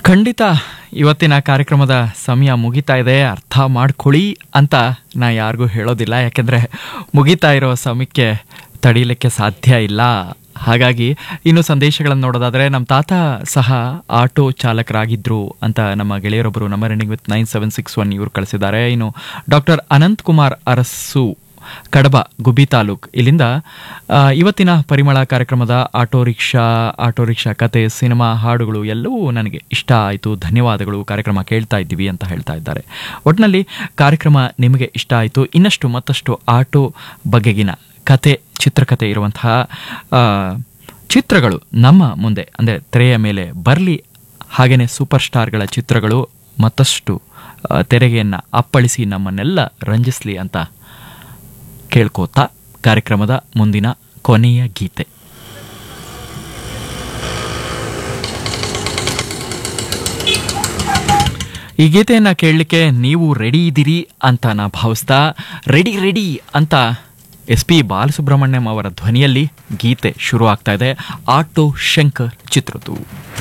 ಖಂಡಿತ ಇವತ್ತಿನ ಕಾರ್ಯಕ್ರಮದ ಸಮಯ ಮುಗಿತಾ ಇದೆ ಅರ್ಥ ಮಾಡ್ಕೊಳ್ಳಿ ಅಂತ ನಾ ಯಾರಿಗೂ ಹೇಳೋದಿಲ್ಲ ಯಾಕೆಂದರೆ ಮುಗಿತಾ ಇರೋ ಸಮಯಕ್ಕೆ ತಡೀಲಿಕ್ಕೆ ಸಾಧ್ಯ ಇಲ್ಲ ಹಾಗಾಗಿ ಇನ್ನು ಸಂದೇಶಗಳನ್ನು ನೋಡೋದಾದರೆ ನಮ್ಮ ತಾತ ಸಹ ಆಟೋ ಚಾಲಕರಾಗಿದ್ದರು ಅಂತ ನಮ್ಮ ಗೆಳೆಯರೊಬ್ಬರು ನಮ್ಮ running with nine seven six one ಇವರು ಕಳಿಸಿದ್ದಾರೆ ಇನ್ನು ಡಾಕ್ಟರ್ ಅನಂತ್ ಕುಮಾರ್ ಅರಸು ಕಡಬ ಗುಬ್ಬಿ ತಾಲೂಕ್ ಇಲ್ಲಿಂದ ಆ, ಇವತ್ತಿನ ಪರಿಮಳ ಕಾರ್ಯಕ್ರಮದ ಆಟೋ ರಿಕ್ಷಾ ಆಟೋ ರಿಕ್ಷಾ ಕತೆ ಸಿನಿಮಾ ಹಾಡುಗಳು ಎಲ್ಲವೂ ನನಗೆ ಇಷ್ಟ ಆಯಿತು ಧನ್ಯವಾದಗಳು ಕಾರ್ಯಕ್ರಮ ಕೇಳ್ತಾ ಇದ್ದೀವಿ ಅಂತ ಹೇಳ್ತಾ ಇದ್ದಾರೆ ಒಟ್ಟಿನಲ್ಲಿ ಕಾರ್ಯಕ್ರಮ ನಿಮಗೆ ಇಷ್ಟ ಆಯಿತು ಇನ್ನಷ್ಟು ಮತ್ತಷ್ಟು ಆಟೋ ಬಗೆಗಿನ ಕತೆ ಚಿತ್ರಕತೆ ಇರುವಂತಹ ಆ, ಚಿತ್ರಗಳು ನಮ್ಮ ಮುಂದೆ ಅಂದರೆ ತೆರೆಯ ಮೇಲೆ ಬರಲಿ ಹಾಗೆಯೇ ಸೂಪರ್ ಸ್ಟಾರ್ಗಳ ಚಿತ್ರಗಳು ಮತ್ತಷ್ಟು ಆ, ತೆರೆಗೆಯನ್ನು ಅಪ್ಪಳಿಸಿ ನಮ್ಮನ್ನೆಲ್ಲ ರಂಜಿಸಲಿ ಅಂತ ಕೇಳ್ಕೋತಾ ಕಾರ್ಯಕ್ರಮದ ಮುಂದಿನ ಕೊನೆಯ ಗೀತೆ ಈ ಗೀತೆಯನ್ನ ಕೇಳಲಿಕ್ಕೆ ನೀವು ರೆಡಿ ಇದ್ದೀರಿ ಅಂತ ನಾ ಭಾವಿಸ್ತಾ ರೆಡಿ ರೆಡಿ ಅಂತ ಎಸ್ ಪಿ ಬಾಲಸುಬ್ರಹ್ಮಣ್ಯಂ ಅವರ ಧ್ವನಿಯಲ್ಲಿ ಗೀತೆ ಶುರು ಆಗ್ತಾ ಇದೆ ಆಟೋ ಶಂಕರ್ ಚಿತ್ರದ್ದು